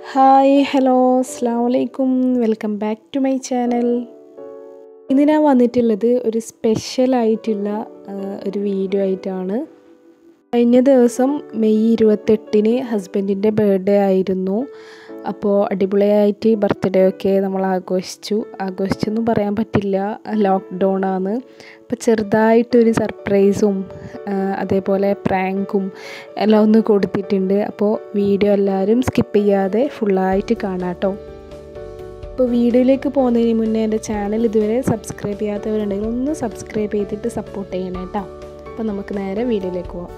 Hi hello അസ്സാം വലൈക്കും welcome back to my channel ഇന്ന് ഞാൻ വന്നിട്ടുള്ളത് ഒരു സ്പെഷ്യലായിട്ടുള്ള ഒരു വീഡിയോ ആയിട്ടാണ് കഴിഞ്ഞ ദിവസം മെയ് ഇരുപത്തെട്ടിന് ഹസ്ബൻഡിൻ്റെ ബർത്ത്ഡേ ആയിരുന്നു അപ്പോൾ അടിപൊളിയായിട്ട് ബർത്ത്ഡേ ഒക്കെ നമ്മൾ ആഘോഷിച്ചു ആഘോഷിച്ചെന്നും പറയാൻ പറ്റില്ല ലോക്ക്ഡൗൺ ആണ് അപ്പോൾ ചെറുതായിട്ടൊരു സർപ്രൈസും അതേപോലെ പ്രാങ്കും എല്ലാം ഒന്ന് കൊടുത്തിട്ടുണ്ട് അപ്പോൾ വീഡിയോ എല്ലാവരും സ്കിപ്പ് ചെയ്യാതെ ഫുള്ളായിട്ട് കാണാം കേട്ടോ അപ്പോൾ വീഡിയോയിലേക്ക് പോകുന്നതിന് മുന്നേ എൻ്റെ ചാനൽ ഇതുവരെ സബ്സ്ക്രൈബ് ചെയ്യാത്തവരുണ്ടെങ്കിൽ ഒന്ന് സബ്സ്ക്രൈബ് ചെയ്തിട്ട് സപ്പോർട്ട് ചെയ്യണം കേട്ടോ അപ്പോൾ നമുക്ക് നേരെ വീഡിയോയിലേക്ക് പോകാം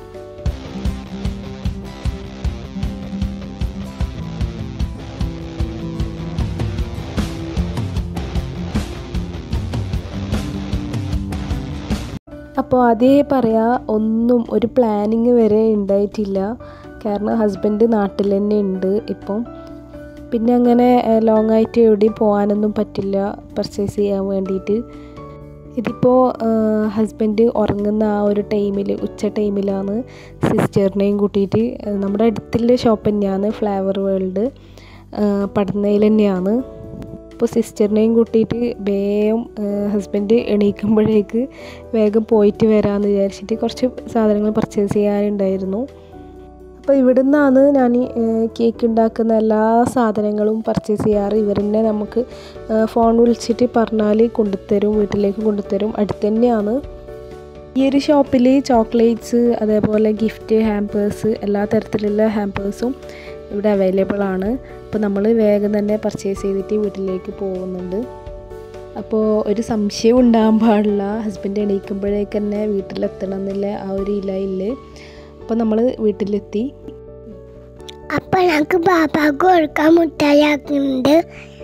അപ്പോൾ അതേ പറയാ ഒന്നും ഒരു പ്ലാനിങ് വരെ ഉണ്ടായിട്ടില്ല കാരണം ഹസ്ബൻഡ് നാട്ടിൽ തന്നെ ഉണ്ട് ഇപ്പം പിന്നെ അങ്ങനെ ലോങ് ആയിട്ട് എവിടെയും പോകാനൊന്നും പറ്റില്ല പർച്ചേസ് ചെയ്യാൻ വേണ്ടിയിട്ട് ഇതിപ്പോൾ ഹസ്ബൻഡ് ഉറങ്ങുന്ന ആ ഒരു ടൈമിൽ ഉച്ച ടൈമിലാണ് സിസ്റ്ററിനെയും കൂട്ടിയിട്ട് നമ്മുടെ അടുത്തുള്ള ഷോപ്പ് തന്നെയാണ് ഫ്ലവർ വേൾഡ് പടന്നയിൽ തന്നെയാണ് അപ്പോൾ സിസ്റ്ററിനെയും കൂട്ടിയിട്ട് വേഗം ഹസ്ബൻഡ് എണീക്കുമ്പോഴേക്ക് വേഗം പോയിട്ട് വരാമെന്ന് വിചാരിച്ചിട്ട് കുറച്ച് സാധനങ്ങൾ പർച്ചേസ് ചെയ്യാനുണ്ടായിരുന്നു അപ്പോൾ ഇവിടെ നിന്നാണ് ഞാൻ കേക്ക് ഉണ്ടാക്കുന്ന എല്ലാ സാധനങ്ങളും പർച്ചേസ് ചെയ്യാറ് ഇവർ തന്നെ നമുക്ക് ഫോൺ വിളിച്ചിട്ട് പറഞ്ഞാൽ കൊണ്ടുത്തരും വീട്ടിലേക്ക് കൊണ്ടുത്തരും അടുത്ത് തന്നെയാണ് ഈ ഒരു ഷോപ്പിൽ ചോക്ലേറ്റ്സ് അതേപോലെ ഗിഫ്റ്റ് ഹാമ്പേഴ്സ് എല്ലാ തരത്തിലുള്ള ഹാമ്പേഴ്സും ഇവിടെ അവൈലബിൾ ആണ് അപ്പോൾ നമ്മൾ വേഗം തന്നെ പർച്ചേസ് ചെയ്തിട്ട് വീട്ടിലേക്ക് പോകുന്നുണ്ട് അപ്പോൾ ഒരു സംശയം ഉണ്ടാകാൻ പാടില്ല ഹസ്ബൻഡ് എണീക്കുമ്പോഴേക്ക് തന്നെ വീട്ടിലെത്തണം എന്നുള്ള ആ ഒരു ഇലയില്ലേ അപ്പോൾ നമ്മൾ വീട്ടിലെത്തി അപ്പൊ ഞങ്ങൾക്ക് ബാബാക്ക് കൊടുക്കാൻ മുട്ടായാക്കുന്നുണ്ട്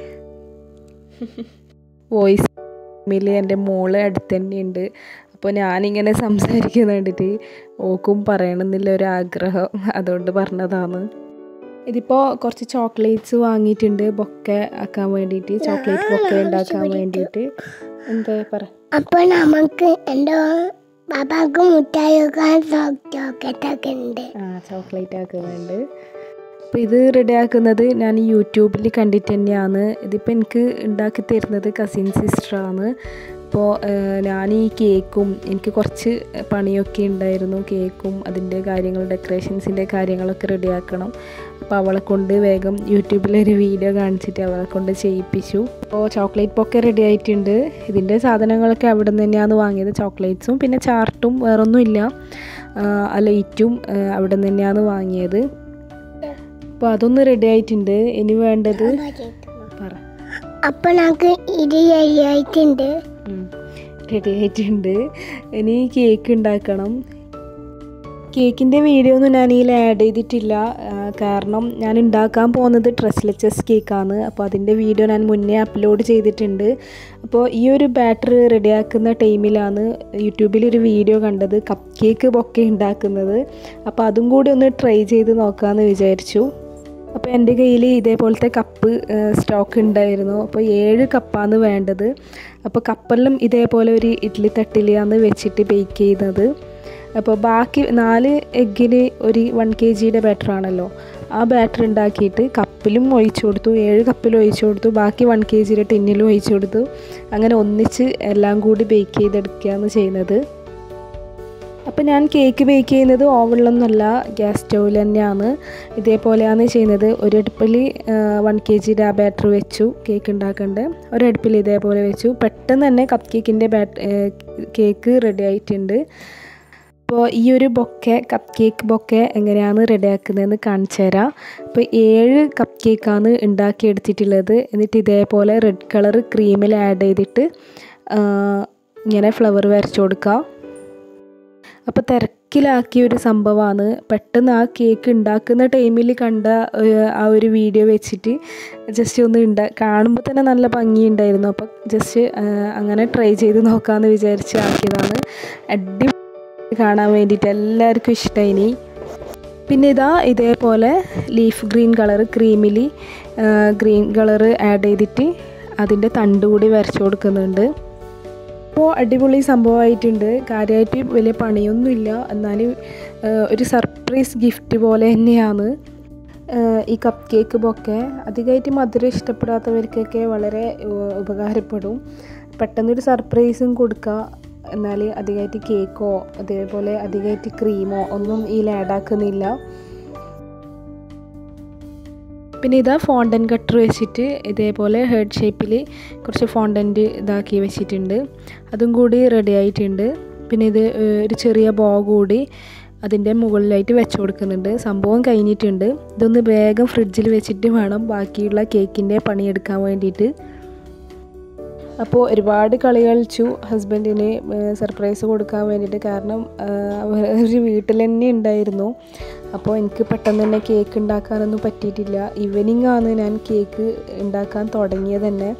വോയിസ് മിൽ എൻ്റെ മോള് അടുത്ത് തന്നെയുണ്ട് അപ്പോൾ ഞാനിങ്ങനെ സംസാരിക്കുന്ന കണ്ടിട്ട് ഓക്കും പറയണമെന്നില്ല ഒരു ആഗ്രഹം അതുകൊണ്ട് പറഞ്ഞതാണ് ഇതിപ്പോൾ കുറച്ച് ചോക്ലേറ്റ്സ് വാങ്ങിയിട്ടുണ്ട് ബൊക്കെ ആക്കാൻ വേണ്ടിയിട്ട് ചോക്ലേറ്റ് ബൊക്കെ ഉണ്ടാക്കാൻ വേണ്ടിയിട്ട് എന്താ പറ അപ്പൊ നമുക്ക് എന്റെ ബാബാക്ക് മുട്ടായി വെക്കാൻ ചോക്കറ്റ് ഒക്കെ ഉണ്ട് ആ ചോക്ലേറ്റ് ആക്കുന്നുണ്ട് അപ്പോൾ ഇത് റെഡിയാക്കുന്നത് ഞാൻ യൂട്യൂബിൽ കണ്ടിട്ട് തന്നെയാണ് ഇതിപ്പോൾ എനിക്ക് ഉണ്ടാക്കി തരുന്നത് കസിൻ സിസ്റ്ററാണ് അപ്പോൾ ഞാൻ ഈ കേക്കും എനിക്ക് കുറച്ച് പണിയൊക്കെ ഉണ്ടായിരുന്നു കേക്കും അതിൻ്റെ കാര്യങ്ങൾ ഡെക്കറേഷൻസിൻ്റെ കാര്യങ്ങളൊക്കെ റെഡിയാക്കണം അപ്പോൾ അവളെ കൊണ്ട് വേഗം യൂട്യൂബിലൊരു വീഡിയോ കാണിച്ചിട്ട് അവളെ കൊണ്ട് ചെയ്യിപ്പിച്ചു അപ്പോൾ ചോക്ലേറ്റ് പൊക്കെ റെഡി ആയിട്ടുണ്ട് ഇതിൻ്റെ സാധനങ്ങളൊക്കെ അവിടെ നിന്ന് തന്നെയാണ് വാങ്ങിയത് ചോക്ലേറ്റ്സും പിന്നെ ചാർട്ടും വേറൊന്നുമില്ല ആ ലൈറ്റും അവിടെ നിന്ന് തന്നെയാണ് വാങ്ങിയത് അപ്പോൾ അതൊന്ന് റെഡി ആയിട്ടുണ്ട് ഇനി വേണ്ടത് പറ അപ്പൊ ഞങ്ങൾക്ക് ഇത് ശരിയായിട്ടുണ്ട് റെഡി ആയിട്ടുണ്ട് ഇനി കേക്ക് ഉണ്ടാക്കണം കേക്കിൻ്റെ വീഡിയോ ഒന്നും ഞാൻ ഇതിൽ ആഡ് ചെയ്തിട്ടില്ല കാരണം ഞാൻ ഉണ്ടാക്കാൻ പോകുന്നത് ഡ്രസ്ലെച്ചസ് കേക്കാണ് അപ്പോൾ അതിൻ്റെ വീഡിയോ ഞാൻ മുന്നേ അപ്ലോഡ് ചെയ്തിട്ടുണ്ട് അപ്പോൾ ഈ ഒരു ബാറ്റർ റെഡിയാക്കുന്ന ടൈമിലാണ് യൂട്യൂബിൽ ഒരു വീഡിയോ കണ്ടത് കപ്പ് കേക്ക് ബൊക്കെ ഉണ്ടാക്കുന്നത് അപ്പോൾ അതും കൂടി ഒന്ന് ട്രൈ ചെയ്ത് നോക്കാമെന്ന് വിചാരിച്ചു അപ്പോൾ എൻ്റെ കയ്യിൽ ഇതേപോലത്തെ കപ്പ് സ്റ്റോക്ക് ഉണ്ടായിരുന്നു അപ്പോൾ ഏഴ് കപ്പാണ് വേണ്ടത് അപ്പോൾ കപ്പെല്ലാം ഇതേപോലെ ഒരു ഇഡ്ഡലി തട്ടിലാണ് വെച്ചിട്ട് ബേക്ക് ചെയ്യുന്നത് അപ്പോൾ ബാക്കി നാല് എഗ്ഗിന് ഒരു വൺ കെ ജിയുടെ ബാറ്റർ ആണല്ലോ ആ ബാറ്റർ ഉണ്ടാക്കിയിട്ട് കപ്പിലും ഒഴിച്ചു കൊടുത്തു ഏഴ് കപ്പിലും ഒഴിച്ചു കൊടുത്തു ബാക്കി വൺ കെ ജിയുടെ ടിന്നിലും ഒഴിച്ചു കൊടുത്തു അങ്ങനെ ഒന്നിച്ച് എല്ലാം കൂടി ബേക്ക് ചെയ്തെടുക്കുകയാണ് ചെയ്യുന്നത് അപ്പോൾ ഞാൻ കേക്ക് ബേക്ക് ചെയ്യുന്നത് ഓവനിലൊന്നുമല്ല ഗ്യാസ് സ്റ്റൗവിൽ തന്നെയാണ് ഇതേപോലെയാണ് ചെയ്യുന്നത് ഒരു അടുപ്പിൽ വൺ കെ ജിയുടെ ആ ബാറ്റർ വെച്ചു കേക്ക് ഉണ്ടാക്കേണ്ടത് ഒരടുപ്പിൽ ഇതേപോലെ വെച്ചു പെട്ടെന്ന് തന്നെ കപ്പ് കേക്കിൻ്റെ ബാറ്റ് കേക്ക് റെഡി ആയിട്ടുണ്ട് അപ്പോൾ ഈ ഒരു ബൊക്കെ കപ്പ് കേക്ക് ബൊക്കെ എങ്ങനെയാണ് റെഡിയാക്കുന്നതെന്ന് കാണിച്ചു തരാം അപ്പോൾ ഏഴ് കപ്പ് കേക്കാണ് ഉണ്ടാക്കിയെടുത്തിട്ടുള്ളത് എന്നിട്ട് ഇതേപോലെ റെഡ് കളർ ക്രീമിൽ ആഡ് ചെയ്തിട്ട് ഇങ്ങനെ ഫ്ലവർ വരച്ചു കൊടുക്കുക അപ്പോൾ തിരക്കിലാക്കിയ ഒരു സംഭവമാണ് പെട്ടെന്ന് ആ കേക്ക് ഉണ്ടാക്കുന്ന ടൈമിൽ കണ്ട ആ ഒരു വീഡിയോ വെച്ചിട്ട് ജസ്റ്റ് ഒന്ന് ഉണ്ടാ കാണുമ്പോൾ തന്നെ നല്ല ഭംഗിയുണ്ടായിരുന്നു അപ്പോൾ ജസ്റ്റ് അങ്ങനെ ട്രൈ ചെയ്ത് നോക്കാമെന്ന് വിചാരിച്ച് ആക്കിയതാണ് അടിപൊളി കാണാൻ വേണ്ടിയിട്ട് എല്ലാവർക്കും ഇഷ്ടമായി പിന്നെ ഇതാ ഇതേപോലെ ലീഫ് ഗ്രീൻ കളർ ക്രീമിൽ ഗ്രീൻ കളർ ആഡ് ചെയ്തിട്ട് അതിൻ്റെ തണ്ട് കൂടി വരച്ചു കൊടുക്കുന്നുണ്ട് അപ്പോൾ അടിപൊളി സംഭവമായിട്ടുണ്ട് കാര്യമായിട്ട് വലിയ പണിയൊന്നുമില്ല എന്നാലും ഒരു സർപ്രൈസ് ഗിഫ്റ്റ് പോലെ തന്നെയാണ് ഏഹ്, ഈ കപ്പ് കേക്ക് ബൊക്കെ അധികമായിട്ട് മധുരം ഇഷ്ടപ്പെടാത്തവർക്കൊക്കെ വളരെ ഏഹ്, ഉപകാരപ്പെടും പെട്ടെന്നൊരു സർപ്രൈസും കൊടുക്കുക എന്നാൽ അധികമായിട്ട് കേക്കോ അതേപോലെ അധികമായിട്ട് ക്രീമോ ഒന്നും ഇതിൽ ആഡ് ആക്കുന്നില്ല പിന്നെ ഇതാ ഫോണ്ടൻ കട്ടർ വെച്ചിട്ട് ഇതേപോലെ ഹെഡ് ഷേപ്പിൽ കുറച്ച് ഫോണ്ടൻറ്റ് ഇതാക്കി വെച്ചിട്ടുണ്ട് അതും കൂടി റെഡി ആയിട്ടുണ്ട് പിന്നെ ഇത് ഏഹ്, ഒരു ചെറിയ ബോ കൂടി അതിൻ്റെ മുകളിലായിട്ട് വെച്ച് കൊടുക്കുന്നുണ്ട് സംഭവം കഴിഞ്ഞിട്ടുണ്ട് ഇതൊന്ന് വേഗം ഫ്രിഡ്ജിൽ വെച്ചിട്ട് വേണം ബാക്കിയുള്ള കേക്കിൻ്റെ പണിയെടുക്കാൻ വേണ്ടിയിട്ട് അപ്പോൾ ഒരുപാട് കളി കളിച്ചു ഹസ്ബൻഡിന് സർപ്രൈസ് കൊടുക്കാൻ വേണ്ടിയിട്ട് കാരണം അവർ ഒരു വീട്ടിൽ തന്നെ ഉണ്ടായിരുന്നു അപ്പോൾ എനിക്ക് പെട്ടെന്ന് തന്നെ കേക്ക് ഉണ്ടാക്കാനൊന്നും പറ്റിയിട്ടില്ല ഈവനിങ് ആണ് ഞാൻ കേക്ക് ഉണ്ടാക്കാൻ തുടങ്ങിയത് തന്നെ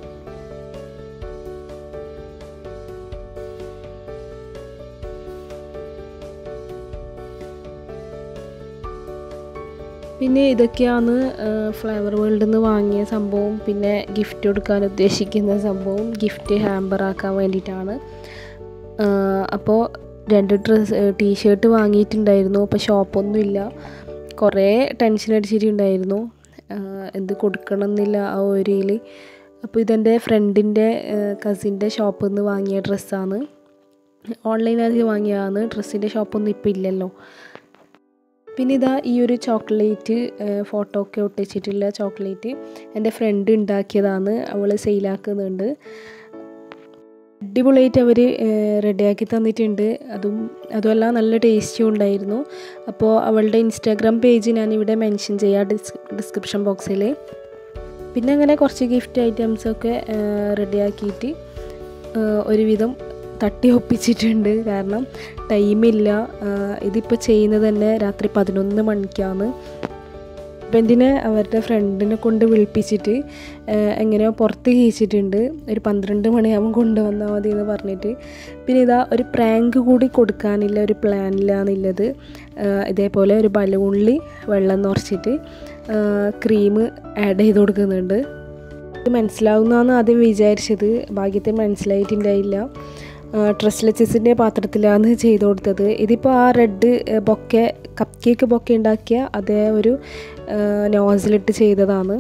പിന്നെ ഇതൊക്കെയാണ് ഫ്ലവർ വേൾഡിൽ നിന്ന് വാങ്ങിയ സംഭവം പിന്നെ ഗിഫ്റ്റ് കൊടുക്കാൻ ഉദ്ദേശിക്കുന്ന സംഭവം ഗിഫ്റ്റ് ഹാമ്പർ ആക്കാൻ വേണ്ടിയിട്ടാണ് അപ്പോൾ രണ്ട് ഡ്രസ്സ് ടീഷർട്ട് വാങ്ങിയിട്ടുണ്ടായിരുന്നു അപ്പോൾ ഷോപ്പൊന്നുമില്ല കുറേ ടെൻഷൻ അടിച്ചിട്ടുണ്ടായിരുന്നു ആഹ് എന്ത് കൊടുക്കണം എന്നില്ല ആ ഒരിയിൽ അപ്പോൾ ഇതെൻ്റെ ഫ്രണ്ടിൻ്റെ കസിൻ്റെ ഷോപ്പിൽ നിന്ന് വാങ്ങിയ ഡ്രസ്സാണ് ഓൺലൈനായിട്ട് വാങ്ങിയതാണ് ഡ്രസ്സിൻ്റെ ഷോപ്പൊന്നും ഇപ്പോൾ ഇല്ലല്ലോ പിന്നെ ഇതാ ഈ ഒരു ചോക്ലേറ്റ് ഫോട്ടോ ഒക്കെ ഒട്ടിച്ചിട്ടുള്ള ചോക്ലേറ്റ് എൻ്റെ ഫ്രണ്ട് ഉണ്ടാക്കിയതാണ് അവൾ സെയിലാക്കുന്നുണ്ട് അടിപൊളിയായിട്ട് അവർ റെഡിയാക്കി തന്നിട്ടുണ്ട് അതും അതുമല്ല നല്ല ടേസ്റ്റും ഉണ്ടായിരുന്നു അപ്പോൾ അവളുടെ ഇൻസ്റ്റാഗ്രാം പേജ് ഞാനിവിടെ മെൻഷൻ ചെയ്യാം ഡിസ് ഡിസ്ക്രിപ്ഷൻ ബോക്സിൽ പിന്നെ അങ്ങനെ കുറച്ച് ഗിഫ്റ്റ് ഐറ്റംസൊക്കെ റെഡിയാക്കിയിട്ട് ഒരുവിധം തട്ടി ഒപ്പിച്ചിട്ടുണ്ട് കാരണം ടൈമില്ല ഇതിപ്പോൾ ചെയ്യുന്നത് തന്നെ രാത്രി പതിനൊന്ന് മണിക്കാണ് ഹസ്ബൻഡിനെ അവരുടെ ഫ്രണ്ടിനെ കൊണ്ട് വിളിപ്പിച്ചിട്ട് ആഹ് എങ്ങനെയോ പുറത്ത് കയച്ചിട്ടുണ്ട് ഒരു പന്ത്രണ്ട് മണിയാകുമ്പോൾ കൊണ്ടുവന്നാൽ മതി എന്ന് പറഞ്ഞിട്ട് പിന്നെ ഇതാ ഒരു പ്രാങ്ക് കൂടി കൊടുക്കാനില്ല ഒരു പ്ലാനിലാണുള്ളത് ആഹ് ഇതേപോലെ ഒരു ബലൂണിൽ വെള്ളം നിറച്ചിട്ട് ക്രീം ആഡ് ചെയ്ത് കൊടുക്കുന്നുണ്ട് ഇത് മനസ്സിലാവുന്നതാണ് ആദ്യം വിചാരിച്ചത് ഭാഗ്യത്തെ മനസ്സിലായിട്ടുണ്ടായില്ല ട്രസ്ലെച്ചസിൻ്റെ പാത്രത്തിലാണ് ചെയ്ത് കൊടുത്തത് ഇതിപ്പോൾ ആ red bouquet cup cake bouquet ഉണ്ടാക്കിയ അതേ ഒരു നോസിലിട്ട് ചെയ്തതാണ്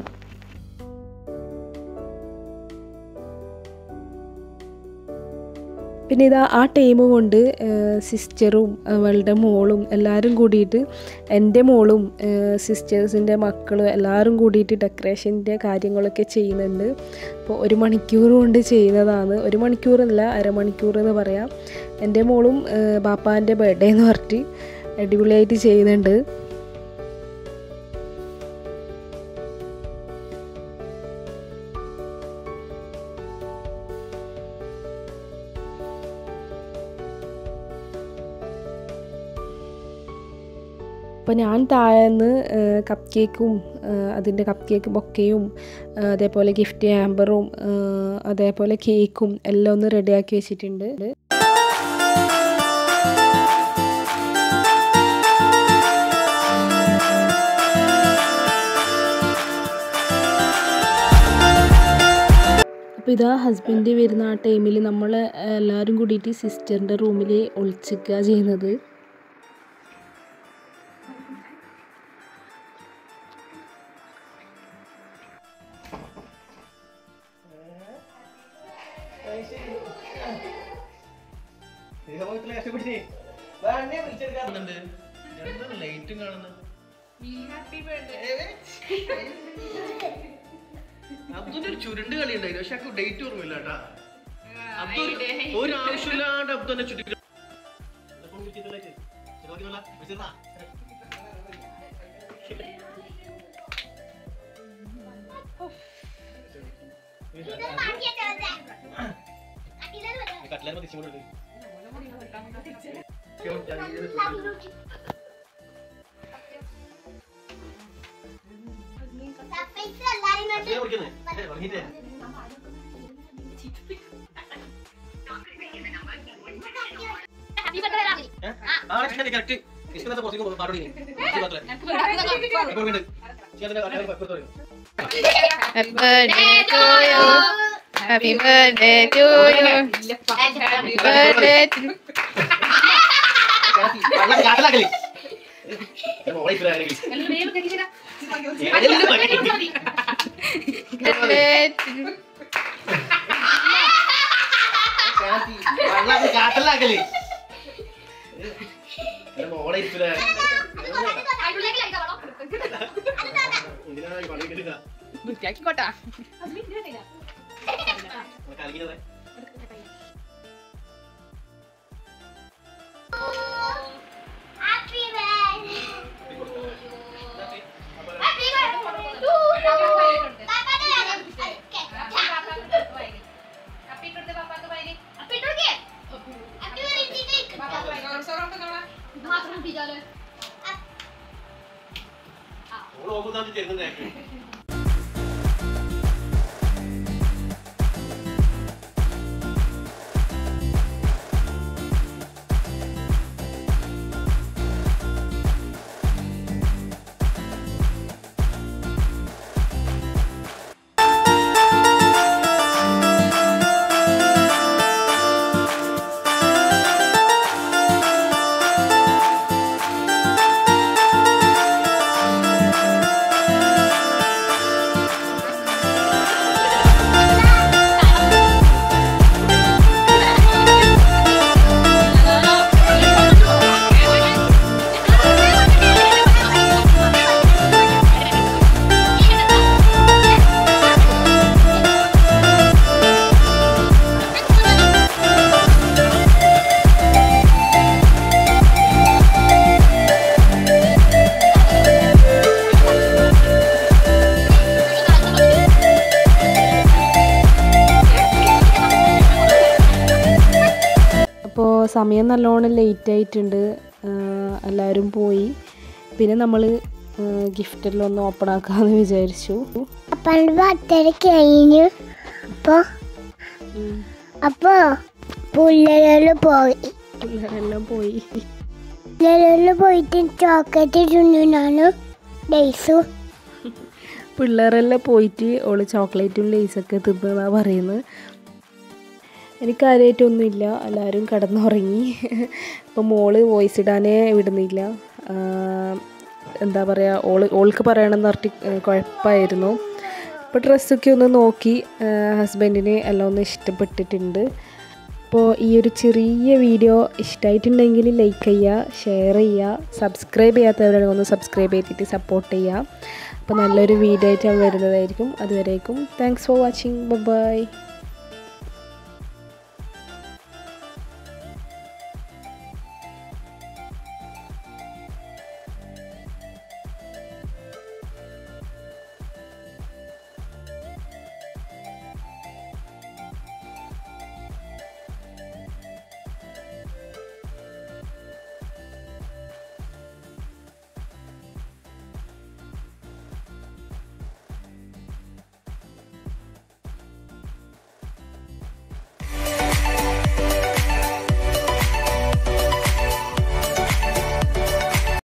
പിന്നെ ഇതാ ആ ടൈം കൊണ്ട് സിസ്റ്ററും അവളുടെ മോളും എല്ലാവരും കൂടിയിട്ട് എൻ്റെ മോളും സിസ്റ്റേഴ്സിൻ്റെ മക്കളും എല്ലാവരും കൂടിയിട്ട് ഡെക്കറേഷൻ്റെ കാര്യങ്ങളൊക്കെ ചെയ്യുന്നുണ്ട് അപ്പോൾ ഒരു മണിക്കൂർ കൊണ്ട് ചെയ്യുന്നതാണ് ഒരു മണിക്കൂറല്ല അരമണിക്കൂർ എന്ന് പറയാം എൻ്റെ മോളും ബാപ്പാൻ്റെ ബർത്ത്ഡേ എന്ന് പറഞ്ഞിട്ട് അടിപൊളിയായിട്ട് ചെയ്യുന്നുണ്ട് അപ്പോൾ ഞാൻ താഴേന്ന് കപ്പ് കേക്കും അതിൻ്റെ കപ്പ് കേക്ക് ബൊക്കയും ആ, അതേപോലെ ഗിഫ്റ്റ് ഹാമ്പറും ആ, അതേപോലെ കേക്കും എല്ലാം ഒന്ന് റെഡിയാക്കി വെച്ചിട്ടുണ്ട് അപ്പോൾ ഇതാ ഹസ്ബൻഡ് വരുന്ന ആ ടൈമിൽ നമ്മൾ എല്ലാവരും കൂടിയിട്ട് സിസ്റ്ററിൻ്റെ റൂമിൽ ഒളിച്ചിക്കുക ചെയ്യുന്നത് ലൈറ്റും കാണുന്നത് അബ്ദുന്റെ ഒരു ചുരുണ്ട് കളി ഉണ്ടായിരുന്നു പക്ഷെ അക്ക് ഡേറ്റ് ഓർമ്മയില്ല കേട്ടാ അബ്ദുൽ ഒരു ആവശ്യമില്ലാണ്ട് അബ്ദുനെ ചുരുട്ടി കട്ടിലാൻ തിരിച്ചു ഉറങ്ങിട്ടേ ആ കറക്റ്റ് ഇഷ്ടത്തെ പുറത്തേക്ക് പാട്ട് തുടങ്ങി Happy birthday to you. Happy birthday to you. Happy birthday to കാട്ടിലാക്കലേ എല്ലാം മതി. കാത്തി, വെള്ളം കാട്ടലാക്കല് എന്റെ മോളെ ഇരിപ്പില്ല എന്തിനാ ഈ പണി എടുക്കുക? വൃത്തിയാക്കിക്കോട്ടാ കളിക്കുന്നത് ഹാപ്പി ബർത്ത്ഡേ ഓള് നോക്കുന്നാണ്ട് ചെല്ലുന്നേക്ക് അപ്പോൾ സമയം നല്ലോണം ലേറ്റ് ആയിട്ടുണ്ട് എല്ലാവരും പോയി പിന്നെ നമ്മൾ ഗിഫ്റ്റെല്ലാം ഒന്ന് ഓപ്പൺ ആക്കാമെന്ന് വിചാരിച്ചു അപ്പൻ്റെ ബർത്ത്ഡേ കഴിഞ്ഞു അപ്പൊ അപ്പൊ പുള്ളേരിൽ പോയി പിള്ളേരെല്ലാം പോയി പുള്ളേരിൽ പോയിട്ട് ചോക്ലേറ്റ് തിന്നാണ് ഡേയ്സു പിള്ളേരെല്ലാം പോയിട്ട് ഓള് ചോക്ലേറ്റും ലേസൊക്കെ തിന്നതാണ് പറയുന്നത് എനിക്ക് കാര്യമായിട്ടൊന്നുമില്ല എല്ലാവരും കിടന്നുറങ്ങി അപ്പോൾ മോള് വോയിസ് ഇടാനേ വിടുന്നില്ല ആഹ് എന്താ പറയുക ഓള് ഓൾക്ക് പറയണമെന്ന് പറഞ്ഞിട്ട് കുഴപ്പമായിരുന്നു അപ്പോൾ ഡ്രസ്സൊക്കെ ഒന്ന് നോക്കി ഹസ്ബൻഡിന് എല്ലാം ഒന്ന് ഇഷ്ടപ്പെട്ടിട്ടുണ്ട് അപ്പോൾ ഈ ഒരു ചെറിയ വീഡിയോ ഇഷ്ടമായിട്ടുണ്ടെങ്കിൽ ലൈക്ക് ചെയ്യുക ഷെയർ ചെയ്യുക സബ്സ്ക്രൈബ് ചെയ്യാത്തവരാണെങ്കിൽ ഒന്ന് സബ്സ്ക്രൈബ് ചെയ്തിട്ട് സപ്പോർട്ട് ചെയ്യുക അപ്പോൾ നല്ലൊരു വീഡിയോ ആയിട്ട് ഞാൻ വരുന്നതായിരിക്കും അതുവരേക്കും താങ്ക്സ് ഫോർ വാച്ചിങ് ബൈ